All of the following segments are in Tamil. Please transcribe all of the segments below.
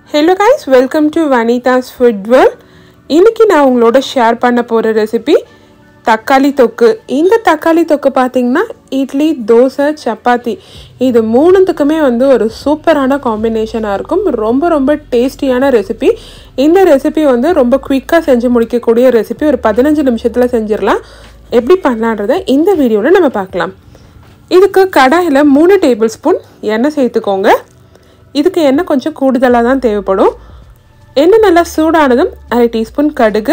hello guys welcome to Vanitha's food world இன்னைக்கு நான் உங்களோட ஷேர் பண்ண போகிற ரெசிபி தக்காளி தொக்கு இந்த தக்காளி தொக்கு பார்த்தீங்கன்னா இட்லி தோசை சப்பாத்தி இது மூணுத்துக்குமே வந்து ஒரு சூப்பரான காம்பினேஷனாக இருக்கும் ரொம்ப ரொம்ப டேஸ்டியான ரெசிபி இந்த ரெசிபி வந்து ரொம்ப குயிக்காக செஞ்சு முடிக்கக்கூடிய ரெசிபி ஒரு பதினஞ்சு நிமிஷத்தில் செஞ்சிடலாம் எப்படி பண்ணலான்றதை இந்த வீடியோவில் நம்ம பார்க்கலாம் இதுக்கு கடாயில் மூணு டேபிள் ஸ்பூன் எண்ணெய் சேர்த்துக்கோங்க இதுக்கு எண்ணெய் கொஞ்சம் கூடுதலாக தான் தேவைப்படும் எண்ணெய் நல்லா சூடானதும் அரை டீஸ்பூன் கடுகு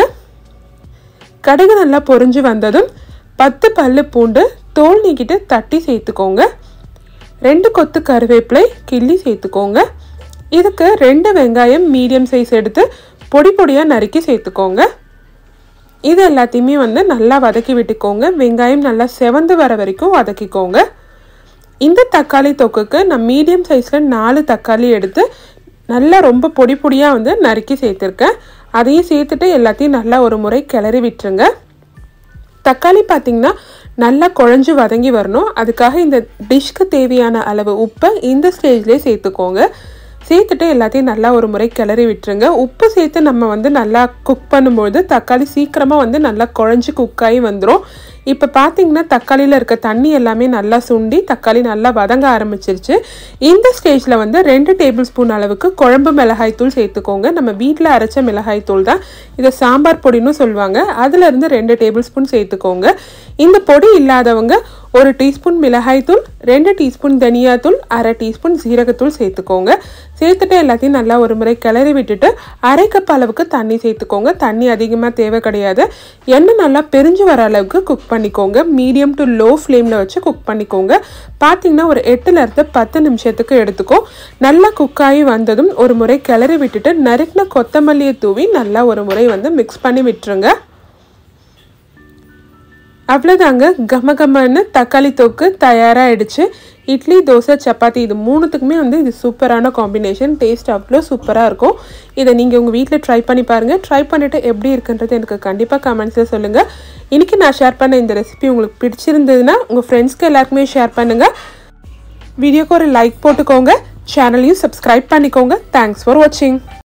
கடுகு நல்லா பொரிஞ்சு வந்ததும் பத்து பல்லு பூண்டு தோல் நீக்கிட்டு தட்டி சேர்த்துக்கோங்க ரெண்டு கொத்து கருவேப்பிலை கிள்ளி சேர்த்துக்கோங்க இதுக்கு ரெண்டு வெங்காயம் மீடியம் சைஸ் எடுத்து பொடி பொடியாக நறுக்கி சேர்த்துக்கோங்க இது எல்லாத்தையுமே வந்து நல்லா வதக்கி விட்டுக்கோங்க வெங்காயம் நல்லா செவந்து வர வரைக்கும் வதக்கிக்கோங்க இந்த தக்காளி தொக்குக்கு நான் மீடியம் சைஸில் நாலு தக்காளி எடுத்து நல்லா ரொம்ப பொடி பொடியாக வந்து நறுக்கி சேர்த்துருக்கேன் அதையும் சேர்த்துட்டு எல்லாத்தையும் நல்லா ஒரு முறை கிளறி விட்டுருங்க தக்காளி பார்த்திங்கன்னா நல்லா குழஞ்சு வதங்கி வரணும் அதுக்காக இந்த டிஷ்க்கு தேவையான அளவு உப்பை இந்த ஸ்டேஜ்லேயே சேர்த்துக்கோங்க சேர்த்துட்டு எல்லாத்தையும் நல்லா ஒரு முறை கிளறி விட்டுருங்க உப்பு சேர்த்து நம்ம வந்து நல்லா குக் பண்ணும்போது தக்காளி சீக்கிரமாக வந்து நல்லா குழஞ்சி குக்காகி வந்துடும் இப்போ பார்த்தீங்கன்னா தக்காளியில் இருக்க தண்ணி எல்லாமே நல்லா சுண்டி தக்காளி நல்லா வதங்க ஆரம்பிச்சிருச்சு இந்த ஸ்டேஜில் வந்து ரெண்டு டேபிள் ஸ்பூன் அளவுக்கு குழம்பு மிளகாய் தூள் சேர்த்துக்கோங்க நம்ம வீட்டில் அரைச்ச மிளகாய் தூள் தான் இதை சாம்பார் பொடின்னு சொல்லுவாங்க அதுலேருந்து ரெண்டு டேபிள் ஸ்பூன் சேர்த்துக்கோங்க இந்த பொடி இல்லாதவங்க ஒரு டீஸ்பூன் மிளகாய் தூள் ரெண்டு டீஸ்பூன் தனியாத்தூள் அரை டீஸ்பூன் சீரகத்தூள் சேர்த்துக்கோங்க சேர்த்துட்டு எல்லாத்தையும் நல்லா ஒரு முறை கிளறி விட்டுட்டு அரை கப் அளவுக்கு தண்ணி சேர்த்துக்கோங்க தண்ணி அதிகமாக தேவை கிடையாது எண்ணெய் நல்லா பிரிஞ்சு வர அளவுக்கு குக் பண்ணிக்கோங்க மீடியம் டு லோ ஃப்ளேமில் வச்சு குக் பண்ணிக்கோங்க பார்த்தீங்கன்னா ஒரு எட்டுலேருந்து பத்து நிமிஷத்துக்கு எடுத்துக்கும் நல்லா குக்காகி வந்ததும் ஒரு முறை கிளறி விட்டுட்டு நறுக்கின கொத்தமல்லியை தூவி நல்லா ஒரு முறை வந்து மிக்ஸ் பண்ணி விட்டுருங்க அவ்வளோதாங்க கம கமன்னு தக்காளி தொக்கு தயாராகிடுச்சு இட்லி தோசை சப்பாத்தி இது மூணுத்துக்குமே வந்து இது சூப்பரான காம்பினேஷன் டேஸ்ட் அவ்வளோ சூப்பராக இருக்கும் இதை நீங்கள் உங்கள் வீட்டில் ட்ரை பண்ணி பாருங்கள் ட்ரை பண்ணிவிட்டு எப்படி இருக்குன்றது எனக்கு கண்டிப்பாக கமெண்ட்ஸில் சொல்லுங்கள் இன்றைக்கி நான் ஷேர் பண்ண இந்த ரெசிபி உங்களுக்கு பிடிச்சிருந்ததுன்னா உங்கள் ஃப்ரெண்ட்ஸ்க்கு எல்லாருக்குமே ஷேர் பண்ணுங்கள் வீடியோக்கு ஒரு லைக் போட்டுக்கோங்க சேனலையும் சப்ஸ்கிரைப் பண்ணிக்கோங்க தேங்க்ஸ் ஃபார் வாட்சிங்